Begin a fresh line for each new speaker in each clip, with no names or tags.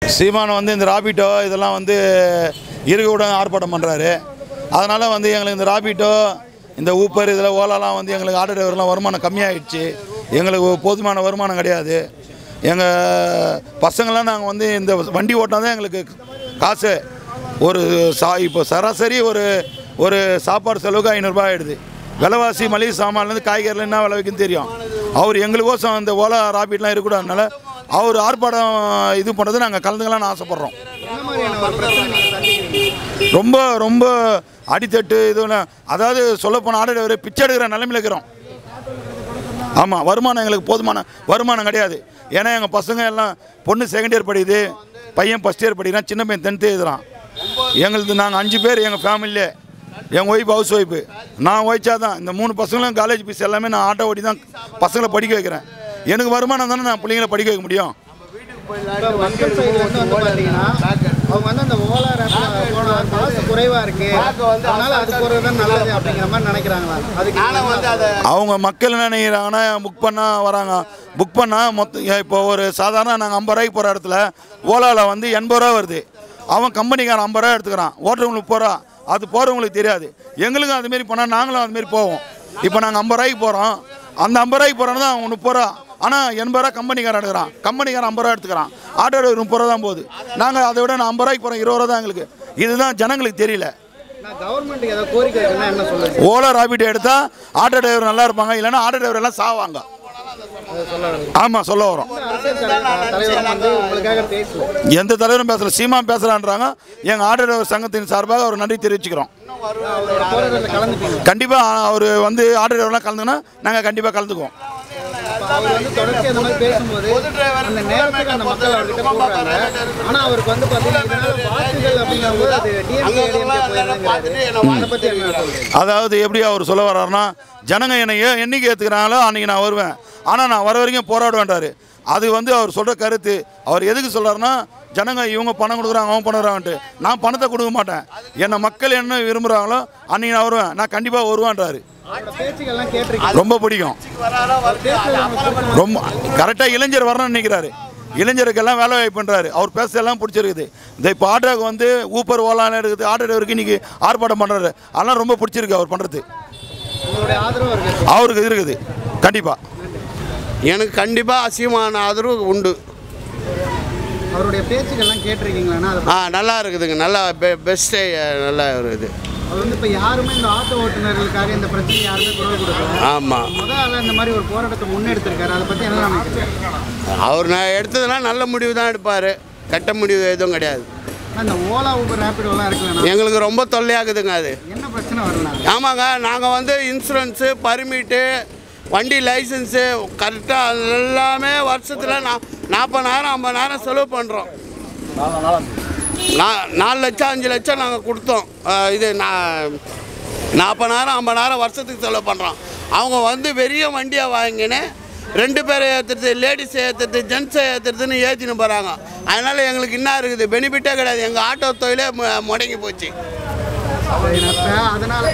சீமான் வந்து இந்த ராபிட்டோ இதெல்லாம் வந்து இருக்கவுடன் ஆர்ப்பாட்டம் பண்ணுறாரு அதனால் வந்து எங்களுக்கு இந்த ராபிட்டோ இந்த ஊப்பர் இதில் ஓலாலாம் வந்து எங்களுக்கு ஆட்டோ டிரைவர்லாம் வருமானம் கம்மியாயிடுச்சு எங்களுக்கு போதுமான வருமானம் கிடையாது எங்கள் பசங்களாம் நாங்கள் வந்து இந்த வண்டி ஓட்டினா தான் எங்களுக்கு காசு ஒரு சா இப்போ சராசரி ஒரு ஒரு சாப்பாடு செலவுக்கு ஐநூறுரூபா ஆகிடுது விலைவாசி மளிகை சாமான்லேருந்து காய்கறில என்ன விலை வைக்குன்னு தெரியும் அவர் எங்களுக்கோசம் அந்த ஓலா ராபிட்லாம் இருக்கக்கூடாதுனால அவர் ஆர்ப்பாட்டம் இது பண்ணுறது நாங்கள் கலந்துக்கலாம்னு ஆசைப்பட்றோம்
என்ன மாதிரியான ஒரு பிரச்சனை நீங்கள் சந்திக்கிறீங்க
ரொம்ப ரொம்ப அடித்தட்டு இதுலாம் அதாவது சொல்லப்போனால் ஆடை டிரைவர் பிச்சை எடுக்கிற நிலைமையில் இருக்கிறோம் ஆமாம் வருமானம் எங்களுக்கு போதுமான வருமானம் கிடையாது ஏன்னா எங்கள் பசங்க எல்லாம் பொண்ணு செகண்ட் இயர் படிக்குது பையன் ஃபஸ்ட் இயர் படிக்கிறான் சின்ன பையன் டென்த்து எழுதுறான் எங்களுக்கு நாங்கள் அஞ்சு பேர் எங்கள் ஃபேமிலியே எங்கள் ஒய்ஃப் ஹவுஸ் ஒய்ஃபு நான் ஒய்ச்சா தான் இந்த மூணு பசங்களும் காலேஜ் ஃபீஸ் எல்லாமே நான் ஆட்டோ ஓட்டி தான் பசங்களை படிக்க வைக்கிறேன் எனக்கு வருமானம் தானே நான் பிள்ளைங்களை படிக்க வைக்க முடியும்
இப்போ மக்கள் சைட்லேருந்து வந்து பார்த்தீங்கன்னா அவங்க வந்து அந்த ஓலா ரேப்பில் போன காசு குறைவாக இருக்கு அதனால அது போகிறது தான் நல்லது அப்படிங்கிற மாதிரி நினைக்கிறாங்களா அதுக்கு நானும் வந்து அதை
அவங்க மக்கள் என்ன நினைக்கிறாங்கன்னா புக் பண்ணால் வராங்க புக் பண்ணால் மொத்தம் இப்போ ஒரு சாதாரண நாங்கள் ஐம்பது ரூபாய்க்கு போகிற இடத்துல ஓலாவில் வந்து எண்பது ரூபா வருது அவன் கம்பெனிக்காரன் ஐம்பது ரூபா எடுத்துக்கிறான் ஓட்டுறவங்களுக்கு முப்பது ரூபா அது போகிறவங்களுக்கு தெரியாது எங்களுக்கும் அதுமாரி போனால் நாங்களும் அதுமாரி போவோம் இப்போ நாங்கள் ஐம்பது ரூபாய்க்கு போகிறோம் அந்த ஐம்பது ரூபாய்க்கு போகிறோன்னு தான் அவங்க முப்பது ரூபா ஆனால் எண்பது ரூபா கம்பெனிக்காரன் எடுக்கிறான் கம்பெனிக்காரன் ஐம்பது ரூபா எடுத்துக்கிறான் ஆட்டோ டிரைவர் முப்பது ரூபா தான் போகுது நாங்கள் அதை விட நான் ஐம்பது ரூபாய்க்கு போகிறோம் இருபது ரூபா தான் எங்களுக்கு இதுதான் ஜனங்களுக்கு தெரியல
நான் கவர்மெண்ட்டுக்கு ஏதாவது கோரிக்கை இருக்குன்னா என்ன சொல்லுங்க
ஓலா ராபிட் எடுத்தால் ஆட்டோ டிரைவர் நல்லா இருப்பாங்க இல்லைன்னா ஆட்டோ டிரைவர் எல்லாம் சாவாங்க ஆமாம் சொல்ல வரோம்
அரசியல் தலைவர் தலைவர் வந்து உங்களுக்காக பேசுவோம்
எந்த தலைவரும் பேசல சீமா பேசுகிறான்றாங்க எங்கள் ஆட்டோ டிரைவர் சங்கத்தின் சார்பாக அவர் நன்றி தெரிவிச்சுக்கிறோம்
அவரோட போராட்டத்தில் கலந்துப்பீங்க
கண்டிப்பாக அவர் வந்து ஆட்டோ டிரைவர்லாம் கலந்துங்கன்னா நாங்கள் கண்டிப்பாக கலந்துக்குவோம்
அப்ப அவர் வந்து தொடர்ச்சி அந்த மாதிரி பேசும்போது அந்த நேரத்துக்கு அந்த மக்கள் அவர்கிட்ட போடுறாங்க ஆனா அவருக்கு வந்து பாத்தீங்கன்னா இதனால வாக்குகள் அப்படிங்கும்போது அது டிஎம்கே ஏடிஎம்கே போயிருங்கிறாரு அதை பத்தி என்ன சொல்றீங்க
அதாவது எப்படி அவர் சொல்ல வர்றாருன்னா ஜனங்க என்னை ஏ- என்னைக்கு ஏற்றுக்கிறாங்களோ அன்றைக்கி நான் வருவேன் ஆனால் நான் வர வரைக்கும் போராடுவேன்றாரு அது வந்து அவர் சொல்கிற கருத்து அவர் எதுக்கு சொல்கிறாருன்னா ஜனங்க இவங்க பணம் கொடுக்குறாங்க அவன் பணம் கொடுக்குறான்ட்டு நான் பணத்தை கொடுக்க மாட்டேன் என்னை மக்கள் என்ன விரும்புகிறாங்களோ அன்றைக்கி நான் வருவேன் நான் கண்டிப்பாக வருவேன்றாரு
அவரோட பேச்சுக்கள்லாம் கேட்டிருக்கீங்க
ரொம்ப பிடிக்கும்
பேசுறது உங்களுக்கு பிடிக்குமா?
ரொம்ப கரெக்டாக இளைஞர் வரணும்னு நினைக்கிறாரு இளைஞருக்கெல்லாம் வேலை வாய்ப்பு பண்ணுறாரு அவர் பேசலாம் பிடிச்சிருக்குது இந்த இப்போ ஆட்டோக்கு வந்து ஊப்பர் ஓலான்னு இருக்குது ஆட்டோ டிரைவருக்கு இன்றைக்கி ஆர்ப்பாட்டம் பண்ணுறாரு அதெல்லாம் ரொம்ப பிடிச்சிருக்கு அவர் பண்ணுறது
உங்களுடைய ஆதரவு இருக்கு
அவருக்கு இருக்குது கண்டிப்பாக
எனக்கு கண்டிப்பாக அசியமான ஆதரவு உண்டு
அவருடைய பேச்சுக்கள்லாம் கேட்டிருக்கீங்களாண்ணா அதை
ஆ நல்லா இருக்குதுங்க நல்லா பெ பெஸ்ட்டே நல்லா இருக்குது
அவர் வந்து இப்போ யாருமே இந்த ஆட்டோ ஓட்டுநர்களுக்காக இந்த பிரச்சனை யாருமே குரல் கொடுக்கல
ஆமாம்
முதல் ஆளா இந்த மாதிரி ஒரு போராட்டத்தை முன்னெடுத்திருக்காரு அதை பத்தி என்ன நினைக்கிறீங்க
அவர் நான் எடுத்ததெல்லாம் நல்ல முடிவு தான் எடுப்பார் கெட்ட முடிவு எதுவும் கிடையாது
அந்த ஓலா ஊபர் ரேபிடோலாம் இருக்குல்லண்ணா
எங்களுக்கு ரொம்ப தொல்லையாகுதுங்க அது
என்ன பிரச்சனை வரலாம்
ஆமாங்க நாங்கள் வந்து இன்சூரன்ஸு பர்மிட்டு வண்டி லைசன்ஸு கரெக்டாக எல்லாமே வருஷத்தில் நா நாற்பதாயிரம் ஐம்பதாயிரம் செலவு பண்ணுறோம் நா நாலு லட்சம் அஞ்சு லட்சம் நாங்கள் கொடுத்தோம் அஹ் இது நான் நாற்பதாயிரம் ஐம்பதாயிரம் வருஷத்துக்கு செலவு பண்ணுறோம் அவங்க வந்து பெரிய வண்டியை வாங்கினு ரெண்டு பேரை ஏற்றுறது லேடிஸை ஏற்றுறது ஜென்ஸை ஏற்றுறதுன்னு ஏற்றின்னு போகிறாங்க அதனால் எங்களுக்கு என்ன இருக்குது பெனிஃபிட்டே கிடையாது எங்கள் ஆட்டோ தொழிலே மு- முடங்கி போச்சு
அதனால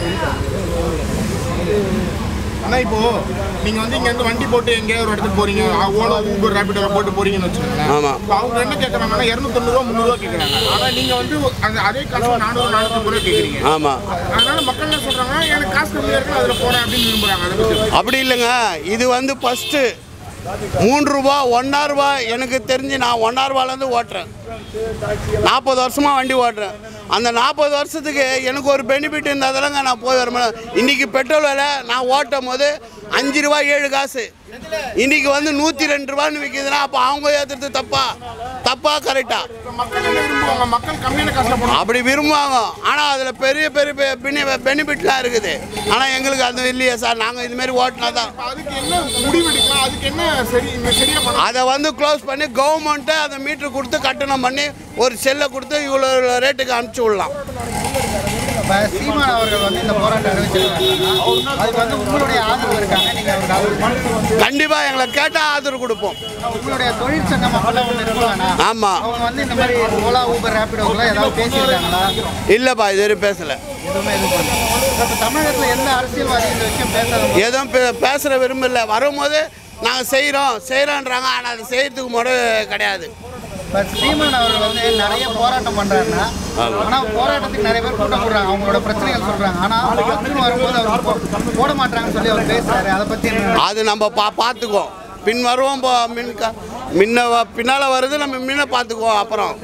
ஆனா இப்போ நீங்க வந்து இங்க இருந்து வண்டி போட்டு எங்கேயாவது ஒரு இடத்துக்கு போறீங்க ஓலோ ஊபர் ரேபிடோ போட்டு போறீங்கன்னு வச்சுக்கோங்களேன்
ஆமா.
இப்போ அவங்க என்ன கேட்கறாங்கன்னா இரநூத்தொண்ணூறு ரூபா முந்நூறுவா கேட்கறாங்க ஆனா நீங்க வந்து அந்த அதே காசு நானூறு நானூத்தி ரூபா கேட்குறீங்க
ஆமாம்
அதனால மக்கள் என்ன சொல்றாங்க எனக்கு காசு கம்மியா இருக்கு அதுல போறேன் அப்படின்னு விரும்புறாங்க அதை பத்தி
அப்படி இல்லைங்க இது வந்து ஃபஸ்ட்டு மூன்று ரூபா ஒன்றா ரூபா எனக்கு தெரிஞ்சு நான் ஒன்றா ரூபாலேருந்து ஓட்டுறேன் நாற்பது வருஷமாக வண்டி ஓட்டுறேன் அந்த நாற்பது வருஷத்துக்கு எனக்கு ஒரு பெனிஃபிட் இருந்தாதானங்க நான் போய் வர இன்றைக்கி பெட்ரோல் விலை நான் ஓட்டும் போது அஞ்சு ரூபா ஏழு காசு இன்றைக்கி வந்து நூற்றி ரெண்டு ரூபான்னு விற்கிதுன்னா அப்போ அவங்க ஏற்றுறது தப்பா தப்பா கரெக்டா
மக்கள் என்ன விரும்புவாங்க மக்கள் கம்மியான காசுல போறாங்க
அப்படி விரும்புவாங்க ஆனால் அதில் பெரிய பெரிய பெனிஃபிட்லாம் இருக்குது ஆனால் எங்களுக்கு அது இல்லையே சார் நாங்கள் இதுமாரி ஓட்டினா தான்
அதுக்கு என்ன முடிவு எடுக்கலாம் அதுக்கு என்ன சரி இந்த சரியா பண்ண
அதை வந்து க்ளோஸ் பண்ணி கவர்மெண்ட்டை அந்த மீட்ரு கொடுத்து கட்டணம் பண்ணி ஒரு செல்லை கொடுத்து இவ்வளோ ரேட்டுக்கு அனுப்பிச்சி விடலாம்
இப்போ சீமான் அவர்கள் வந்து இந்த போராட்டம் அறிவிச்சிருக்காங்க அதுக்கு வந்து உங்களுடைய ஆதரவு இருக்காங்க நீங்க அவருக்கு ஆதரவு பண்ணுங்க.
கண்டிப்பாக எங்களை கேட்டால் ஆதரவு கொடுப்போம்
உங்களுடைய தொழிற்சங்கம் அப்பெல்லாம் ஒன்று இருக்கும்லண்ணா
ஆமாம்
அவங்க வந்து இந்த மாதிரி ஓலா ஊபர் ரேபிடோக்கெல்லாம் ஏதாவது பேசியிருக்காங்களா
இல்லைப்பா இது வரையும் பேசலை
எதுவுமே இது பண்ணல இப்போ தமிழகத்தில் எந்த அரசியல்வாதி இந்த விஷயம் பேசாத
எதுவும் பே பேசுகிற விரும்பல வரும்போது நாங்கள் செய்கிறோம் செய்கிறோன்றாங்க ஆனால் அது செய்கிறதுக்கு முறை கிடையாது
இப்ப சீமான் அவர்கள் வந்து நிறைய போராட்டம் பண்றாருன்னா ஆனா போராட்டத்துக்கு நிறைய பேர் கூட்டம் போடுறாங்க அவங்களோட பிரச்சனைகள் சொல்றாங்க ஆனா வாக்குன்னு வரும்போது அவர் போ- போட மாட்டாங்கன்னு சொல்லி அவர் பேசுறாரு அதை பத்தி என்ன
அது நம்ம பா பார்த்துக்குவோம் பின் வருவோம் போ- மின் க முன்ன வ- பின்னால வருது நம்ம முன்ன பார்த்துக்குவோம் அப்புறம்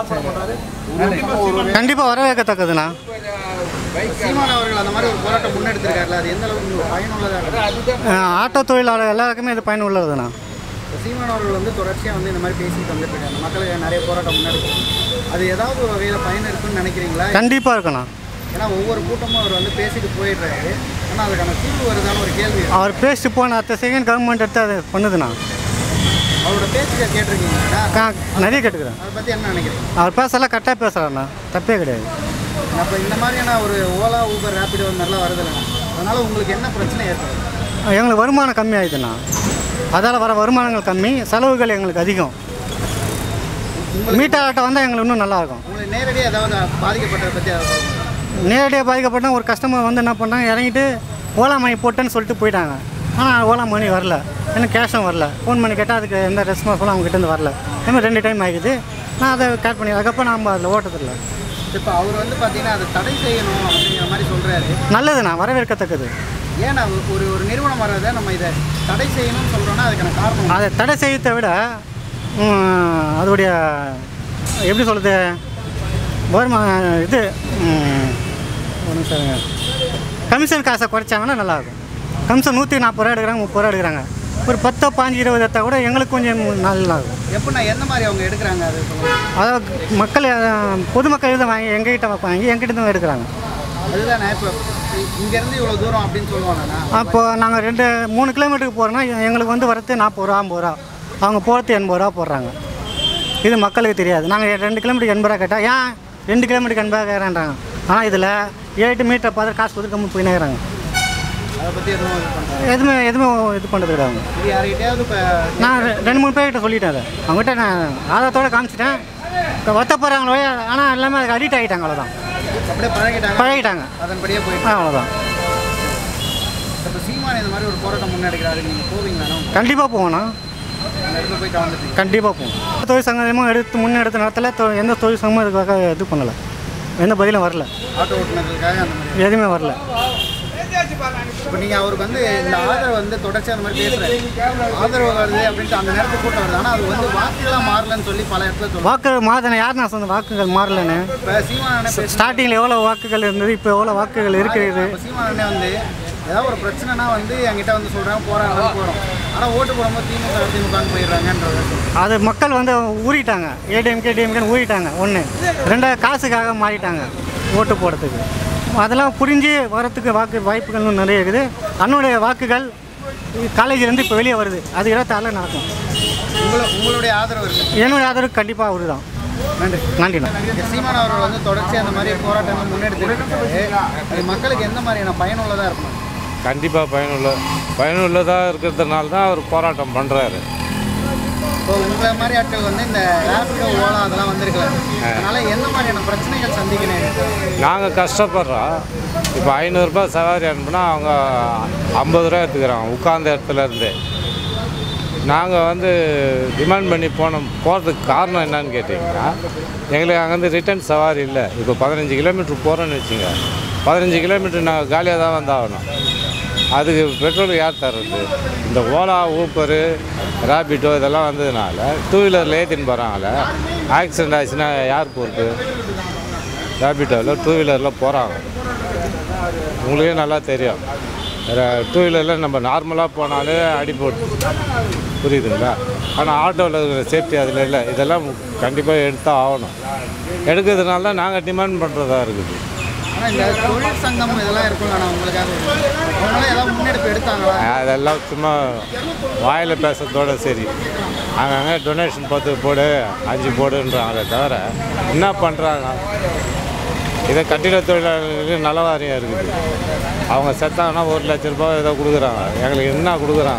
கண்டிப்பாக வரவேற்கத்தக்கதுண்ணா
சீமான் அவர்கள் அந்த மாதிரி ஒரு போராட்டம் முன்னெடுத்திருக்காருல்ல அது எந்த அளவுக்கு உங்களுக்கு பயனுள்ளதா இருக்கு
அஹ் ஆட்டோ தொழிலாளர் எல்லாருக்குமே இது பயனுள்ளதுண்ணா
இப்ப சீமான் அவர்கள் வந்து தொடர்ச்சியா வந்து இந்த மாதிரி பேசிட்டு வந்துட்டு இருக்காங்க மக்களுக்கு நிறைய போராட்டம் முன்னெடுக்கும் அது ஏதாவது ஒரு வகையில பயன் இருக்குன்னு நினைக்கிறீங்களா
கண்டிப்பாக இருக்குண்ணா
ஏன்னா ஒவ்வொரு கூட்டமும் அவர் வந்து பேசிட்டு போயிடுறாரு ஆனா அதுக்கான தீர்வு வருதான்னு ஒரு கேள்வி இருக்கு.
அவர் பேசிட்டு போன அடுத்த செகண்ட் கவர்மெண்ட் எடுத்து அதை பண்ணுதுண்ணா
அவரோட பேச்சுக்க கேட்டிருக்கீங்களா
கா- நிறைய கேட்டுக்கிறேன்
அதை பத்தி என்ன நினைக்கிறீங்க
அவர் பேசலாம் கரெக்டாக பேசுகிறாருண்ணா தப்பே கிடையாது
அப்போ இந்த மாதிரியான ஒரு ஓலா ஊபர் ரேபிடோ மாதிரிலாம் வருதுல்ல அதனால உங்களுக்கு என்ன பிரச்சனை ஏற்படுது
எங்களுக்கு வருமானம் கம்மி ஆயிடுதுண்ணா அதால் வர வருமானங்கள் கம்மி செலவுகள் எங்களுக்கு அதிகம் மீட்டர் ஆட்டோ வந்தால் எங்களுக்கு இன்னும் நல்லா இருக்கும்
உங்களுக்கு நேரடியாக ஏதாவது பாதிக்கப்பட்டதை பற்றி அதை சொல்லுங்க
நேரடியாக பாதிக்கப்பட்ட ஒரு கஸ்டமர் வந்து என்ன பண்ணாங்க இறங்கிட்டு ஓலா மணி போட்டேன்னு சொல்லிட்டு போயிட்டாங்க ஆனால் ஓலா மணி வரல எனக்கு கேஷும் வரல ஃபோன் பண்ணி கேட்டால் அதுக்கு எந்த ரெஸ்பான்ஸும் அவங்க கிட்டேருந்து வரல இதுமாதிரி ரெண்டு டைம் ஆகிடுது நான் அதை கேட் பண்ணி அதுக்கப்புறம் நம்ம அதில் ஓட்டதில்லை
இப்போ அவர் வந்து பார்த்தீங்கன்னா அதை தடை செய்யணும் அப்படிங்கிற மாதிரி சொல்கிறாரு
நல்லதுண்ணா வரவேற்கத்தக்கது
ஏன்னா ஒரு ஒரு நிறுவனம் வர்றதை நம்ம இதை தடை செய்யணும்னு சொல்கிறோன்னா அதுக்கான காரணம்
அதை தடை செய்யத்தை விட ம், அதோடைய எப்படி சொல்கிறது வருமா இது ம், ஒரு நிமிஷம் இருங்க. கமிஷன் காசை குறைச்சாங்கன்னா நல்லாயிருக்கும் கமிஷன் நூற்றி நாற்பது ரூபா எடுக்கிறாங்க முப்பது ரூபா எடுக்கிறாங்க ஒரு பத்தோ பாஞ்சு இருபது எடுத்தா கூட எங்களுக்கு கொஞ்சம் நல்லா இருக்கும்
எப்படின்னா எந்த மாதிரி அவங்க எடுக்கிறாங்க அது சொல்லுங்க
அதாவது மக்கள் அஹ், பொதுமக்கள் இதை வாங்கி எங்ககிட்ட வாங்கி எங்கிட்ட தான் எடுக்கிறாங்க
அதுதானே இப்போ இங்கேருந்து இவ்வளோ தூரம் அப்படின்னு சொல்லுவாங்கண்ணா
அப்போ நாங்கள் ரெண்டு மூணு கிலோமீட்டருக்கு போகிறோன்னா எங்களுக்கு வந்து வரது நாற்பது ரூபா ஐம்பது ரூபா அவங்க போகிறது எண்பது ரூபா போடுறாங்க இது மக்களுக்கு தெரியாது நாங்கள் ரெண்டு கிலோமீட்டருக்கு எண்பது ரூபா கேட்டால் ஏன் ரெண்டு கிலோமீட்டருக்கு எண்பது ரூபா கேட்குறாங்க ஆனால் இதில் ஏழு மீட்டர் பார்த்து காசு கொடுத்து போய் நேராங்க
அதை பற்றி எதுவும் இது பண்ணுறாங்க
எதுவுமே எதுவுமே இது பண்ணுறது கிடையாது
இது யார்கிட்டயாவது இப்போ
நான் ரெ- ரெண்டு மூணு பேர்கிட்ட சொல்லிட்டேன் அதை அவங்ககிட்ட நான் ஆதாரத்தோடு காமிச்சிட்டேன் இப்போ வத்த போகிறாங்களோ ஆனால் எல்லாமே அதுக்கு அடிக்ட் ஆகிட்டாங்க அவ்வளோதான்
அப்படியே பழகிட்டாங்க
பழகிட்டாங்க
அதன்படியே போயிட்டு
அவ்வளோதான்
இப்போ சீமான் இந்த மாதிரி ஒரு போராட்டம் முன்னெடுக்கிறாரு நீங்கள் போவீங்களாண்ணா
கண்டிப்பாக போகணும்
அந்த இடத்துல போய் கலந்துட்டீங்க
கண்டிப்பாக போகும் தொழில் சங்கமும் எடுத்து முன்னெடுத்த நேரத்தில் தொ- எந்த தொழில் சங்கமும் இதுக்காக இது பண்ணலை எந்த பதிலும் வரல
ஆட்டோ ஓட்டுநர்களுக்காக அந்த மாதிரி
எதுவுமே வரல
இப்போ நீங்கள் அவருக்கு வந்து இந்த ஆதரவு வந்து தொடர்ச்சியாக அந்த மாதிரி பேசுகிறாரு ஆதரவு வருது அப்படின்ட்டு அந்த நேரத்துக்கு கூட்டம் வருது ஆனால் அது வந்து வாக்குகளாக மாறலன்னு சொல்லி பல இடத்துல சொல்லுவாங்க
வாக்கு மாதனை யார் நான் சொன்ன வாக்குகள் மாறலன்னு
இப்போ சீமானே பேச
ஸ்டார்டிங்கில் எவ்வளோ வாக்குகள் இருந்தது இப்போ எவ்வளோ வாக்குகள் இருக்கிறது
இப்போ சீமானே வந்து ஏதாவது ஒரு பிரச்சனைனா வந்து என்கிட்ட வந்து சொல்கிறாங்க போகிறாங்க போகிறோம் ஆனால் ஓட்டு போடும்போது திமுக திமுகன்னு போயிடுறாங்கன்றது
அது மக்கள் வந்து ஊறிட்டாங்க ஏடிஎம்கே டிஎம்கேன்னு ஊறிட்டாங்க ஒன்று ரெண்டாவது காசுக்காக மாறிட்டாங்க ஓட்டு போடுறதுக்கு அதெல்லாம் புரிஞ்சு வரத்துக்கு வாக்கு வாய்ப்புகள் இன்னும் நிறைய இருக்குது அண்ணனுடைய வாக்குகள் காலேஜ்லேருந்து இப்போ வெளியே வருது அது இருபத்தாறில் நடக்கும்
உங்களை உங்களுடைய ஆதரவு இருக்கு
என்னுடைய ஆதரவு கண்டிப்பாக அவரு தான்
நன்றி
நன்றிண்ணா
சீமான் அவர்கள் வந்து தொடர்ச்சியாக அந்த மாதிரி போராட்டங்கள் முன்னெடுத்து அது மக்களுக்கு எந்த மாதிரியான பயனுள்ளதாக இருக்கும்
கண்டிப்பாக பயனுள்ள பயனுள்ளதாக இருக்கிறதுனால தான் அவர் போராட்டம் பண்ணுறாரு
இப்போ உங்களை மாதிரி ஆட்கள் வந்து இந்த ரேபிடோ ஓலா அதெல்லாம் வந்திருக்கலாம் அதனால எந்த மாதிரியான பிரச்சனைகள் சந்திக்கணும்
நாங்கள் கஷ்டப்படுறோம் இப்போ ஐநூறுரூபா சவாரி அனுப்புனா அவங்க ஐம்பது ரூபா எடுத்துக்கிறாங்க உட்கார்ந்த இடத்துல இருந்து நாங்கள் வந்து டிமாண்ட் பண்ணி போனோம் போகிறதுக்கு காரணம் என்னன்னு கேட்டிங்கன்னா எங்களுக்கு அங்கேருந்து ரிட்டர்ன் சவாரி இல்லை இப்போ பதினஞ்சு கிலோமீட்டர் போகிறோன்னு வச்சுங்க பதினஞ்சு கிலோமீட்டர் நாங்கள் காலியாக தான் வந்தாகணும் அதுக்கு பெட்ரோல் யார் தர்றது இந்த ஓலா ஊப்பரு ரேபிட்டோ இதெல்லாம் வந்ததுனால டூ வீலரில் ஏற்றின்னு போகிறாங்களே ஆக்சிடென்ட் ஆச்சுன்னா யார் பொறுப்பு ரேபிட்டோவில் டூ வீலரில் போகிறாங்க உங்களுக்கே நல்லா தெரியும் டூ வீலரில் நம்ம நார்மலாக போனாலே அடிபட்டு புரியுதுங்களா ஆனால் ஆட்டோவில் இருக்கிற சேஃப்டி அதில் இல்லை இதெல்லாம் அதெல்லாம் எடுத்தான் ஆகணும் எடுக்கிறதுனால தான் நாங்கள் டிமாண்ட் பண்ணுறதா இருக்குது
ஆனால் இந்த தொழில் சங்கம் இதெல்லாம் இருக்கும்ல நான் உங்களுக்காக அவங்களாம் ஏதாவது முன்னெடுப்பு எடுத்தாங்களா
அதெல்லாம் சும்மா வாயில் பேசுறதோட சரி அங்கங்கே டொனேஷன் பத்து போடு அஞ்சு போடுன்றாங்களே தவிர என்ன பண்ணுறாங்க இதை கட்டிட தொழிலாளர்களுக்கு நலவாரியம் இருக்குது அவங்க செத்தாங்கன்னா ஒரு லட்ச ரூபாய் ஏதோ கொடுக்குறாங்க எங்களுக்கு என்ன கொடுக்குறாங்க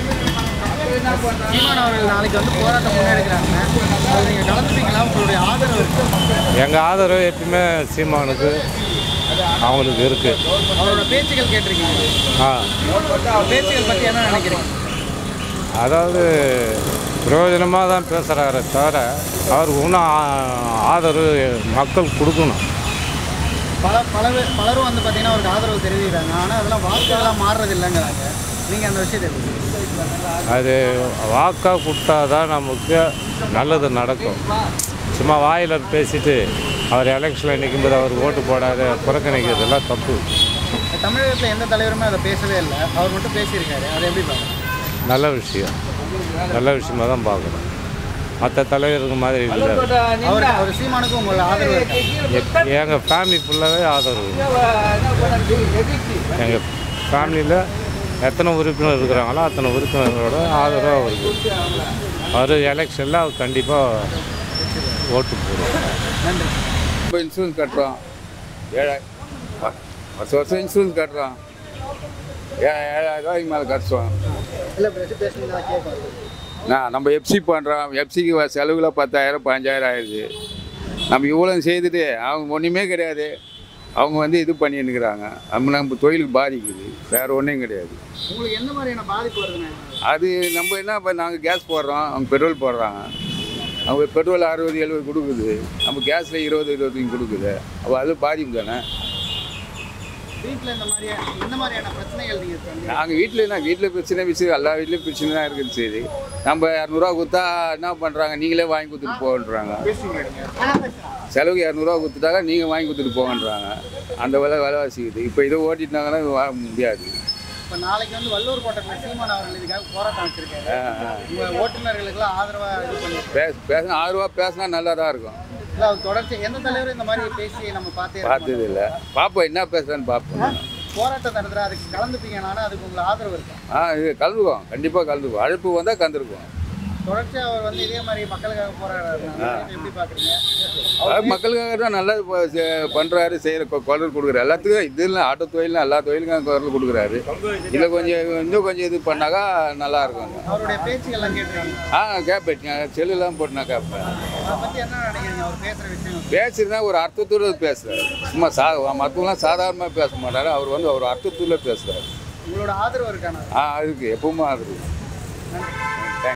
சீமான் அவர்கள் நாளைக்கு வந்து போராட்டம் முன்னெடுக்கிறாங்க அது நீங்கள் கலந்துப்பீங்களா உங்களுடைய ஆதரவு இருக்கு
எங்கள் ஆதரவு எப்பயுமே சீமானுக்கு அவங்களுக்கு இருக்குது
அவரோட பேச்சுகள் கேட்டிருக்கீங்க
ஆ
அவர் பேச்சுகள் பற்றி என்ன நினைக்கிறீங்க
அதாவது பிரயோஜனமாக தான் பேசுகிறாரே தவிர அவருக்கு இன்னும் ஆ- ஆதரவு மக்கள் கொடுக்கணும்
பல பல பேர் பலரும் வந்து பார்த்தீங்கன்னா அவருக்கு ஆதரவு தெரிவிக்கிறாங்க ஆனால் அதெல்லாம் வாக்குகளாக மாறுறது இல்லைங்கிறாங்க நீங்கள் அந்த விஷயத்தை எப்படி சொல்றீங்க?
அது வாக்காக கொடுத்தா தான் நமக்கு நல்லது நடக்கும் சும்மா வாயில் பேசிட்டு அவர் எலெக்ஷனில் நிற்கும்போது அவர் ஓட்டு போடாத புறக்கணிக்கிறதெல்லாம் தப்பு
தமிழகத்தில் எந்த தலைவருமே அதை பேசவே இல்லை அவர் மட்டும் பேசியிருக்காரு அதை எப்படி பார்க்குறீங்க
நல்ல விஷயம் நல்ல விஷயமாக தான் பார்க்குறோம் மற்ற தலைவருக்கு மாதிரி இல்லை
அவர் அவர் சீமானுக்கும் உங்களோட ஆதரவு இருக்கா?
எங்கள் ஃபேமிலி ஃபுல்லாகவே ஆதரவு எங்கள் ஃபேமிலியில் எத்தனை உறுப்பினர் இருக்கிறாங்களோ அத்தனை உறுப்பினர்களோட ஆதரவு அவருக்கு அவர் எலெக்ஷனில் அவர் கண்டிப்பாக ஓட்டு போடுவோம்
இப்போ இன்சூரன்ஸ் கட்டுறோம் ஏழாய் வருஷம் வருஷம் இன்சூரன்ஸ் கட்டுறோம் ஏ ஏழாயிரம் ரூபாய்க்கு மேலே கட்டுறோம்
இல்லை பேசி பேசுனீங்க கேட்பாரு
நான் நம்ம எஃப்சி பண்ணுறோம் எஃப்சிக்கு செலவில் பத்தாயிரம் பதினஞ்சாயிரம் ஆயிடுது நம்ம இவ்வளோ செய்துட்டு அவங்க ஒன்றுமே கிடையாது அவங்க வந்து இது பண்ணின்னுக்கிறாங்க நம்ம நம்ம தொழிலுக்கு பாதிக்குது வேறு ஒன்றும் கிடையாது
உங்களுக்கு எந்த மாதிரியான பாதிப்பு வருதுண்ணே
அது நம்ம என்ன இப்போ நாங்கள் கேஸ் போடுறோம் அவங்க பெட்ரோல் போடுறாங்க அவங்க பெட்ரோல் அறுபது எழுபது கொடுக்குது நம்ம கேஸில் இருபது இருபத்தஞ்சு கொடுக்குது அப்போ அது பாதிப்பு தானே
வீட்டில் இந்த மாதிரியான இந்த மாதிரியான பிரச்சனைகள் நீங்கள் சந்தி-
நாங்கள் வீட்டில் என்ன வீட்டில் பிரச்சனை விஷயம் எல்லா வீட்லேயும் பிரச்சனை தான் இருக்குது சரி நம்ம இரநூறுவா கொடுத்தா என்ன பண்ணுறாங்க நீங்களே வாங்கி கொடுத்துட்டு போகன்றாங்க செலவுக்கு இரநூறுவா கொடுத்துட்டாங்க நீங்கள் வாங்கி கொடுத்துட்டு போகன்றாங்க அந்த விலை விலைவாசிக்குது இப்போ இதை ஓட்டிட்டாங்கன்னா வாங்க முடியாது
இப்போ நாளைக்கு வந்து வள்ளூர் கோட்டத்தில் சீமான் அவர்கள் இதுக்காக போராட்டம் வச்சிருக்காரு உங்கள் ஓட்டுநர்களுக்கெல்லாம் ஆதரவாக இது பண்ணி
பேச பேசினா ஆறு ரூபா பேசினா நல்லா தான் இருக்கும்
இல்லை அவர் தொடர்ச்சி எந்த தலைவரும் இந்த மாதிரி பேசி நம்ம பார்த்தே இருக்க
பார்த்தது இல்லை பார்ப்போம் என்ன பேசுகிறான்னு பார்ப்போம்
மாட்டோம். போராட்டம் நடத்துகிற அதுக்கு கலந்துப்பீங்க நானும் அதுக்கு உங்களுக்கு ஆதரவு இருக்கா
ஆ இது கலந்துக்குவோம் கண்டிப்பாக கலந்துக்குவோம் அழைப்பு வந்தால் கலந்துருக்குவோம்
தொடர்ச்சியாக அவர் வந்து இதே மாதிரி மக்களுக்காக போராடுறாரு எப்படி பார்க்குறீங்க
அதாவது மக்களுக்காக தான் நல்லா பண்ணுறாரு செய்கிற குரல் கொடுக்குறாரு எல்லாத்துக்கும் இது இல்லை ஆட்டோ தொழிலும் எல்லா தொழிலுக்கும் குரல் கொடுக்குறாரு இதில் கொஞ்சம் இன்னும் கொஞ்சம் இது பண்ணாக்கா நல்லா இருக்கும்
அவருடைய பேச்சுகள்லாம் கேட்டுருக்காங்க
ஆ கேட்பேன் செல்லுலாம் போட்டு நான் கேட்பேன்
அதை பற்றி என்ன நினைக்கிறீங்க அவர் பேசுகிற விஷயம்
பேசுறதுனா ஒரு அர்த்தத்தோடு பேசுறாரு சும்மா சா மற்றவங்களாம் சாதாரணமாக பேச மாட்டாரு அவர் வந்து ஒரு அர்த்தத்தோட பேசுறாரு
உங்களோட ஆதரவு இருக்கான
ஆ அதுக்கு எப்பவுமே அது